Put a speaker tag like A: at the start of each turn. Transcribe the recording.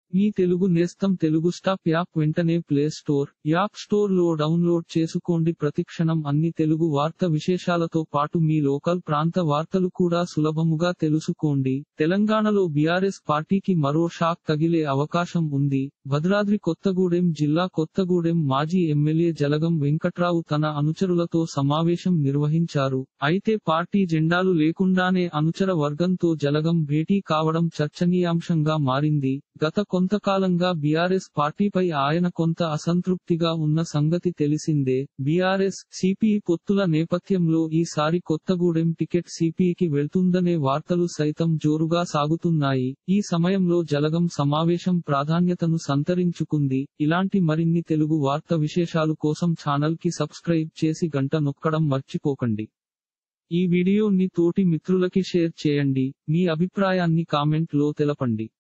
A: మీ తెలుగు నేస్తం Telugu stop app వెంటనే play store app store లో డౌన్లోడ్ చేసుకోండి ప్రతిక్షణం అన్ని తెలుగు వార్త విశేషాలతో పాటు మీ లోకల్ ప్రాంత వార్తలు కూడా సులభముగా తెలుసుకోండి తెలంగాణలో బీఆర్ఎస్ పార్టీకి మరో షాక్ తగిలే అవకాశం ఉంది భద్రాద్రి కొత్తగూడెం జిల్లా కొత్తగూడెం మాజీ ఎమ్మెల్యే జలగం వెంకట్రావు తన అనుచరులతో సమావేశం నిర్వహించారు అయితే పార్టీ జెండాలు లేకుండానే అనుచర వర్గంతో జలగం భేటీ కావడం చర్చనీయాంశంగా మారింది గత కొంతకాలంగా బీఆర్ఎస్ పార్టీపై ఆయన కొంత అసంతృప్తిగా ఉన్న సంగతి తెలిసిందే బీఆర్ఎస్ సిపిఈ పొత్తుల నేపథ్యంలో ఈసారి కొత్తగూడెం టికెట్ సిపిఈకి వెళ్తుందనే వార్తలు సైతం జోరుగా సాగుతున్నాయి ఈ సమయంలో జలగం సమావేశం ప్రాధాన్యతను సంతరించుకుంది ఇలాంటి మరిన్ని తెలుగు వార్త విశేషాలు కోసం ఛానల్ కి సబ్స్క్రైబ్ చేసి గంట నొక్కడం మర్చిపోకండి ఈ వీడియోని తోటి మిత్రులకి షేర్ చేయండి మీ అభిప్రాయాన్ని కామెంట్ లో తెలపండి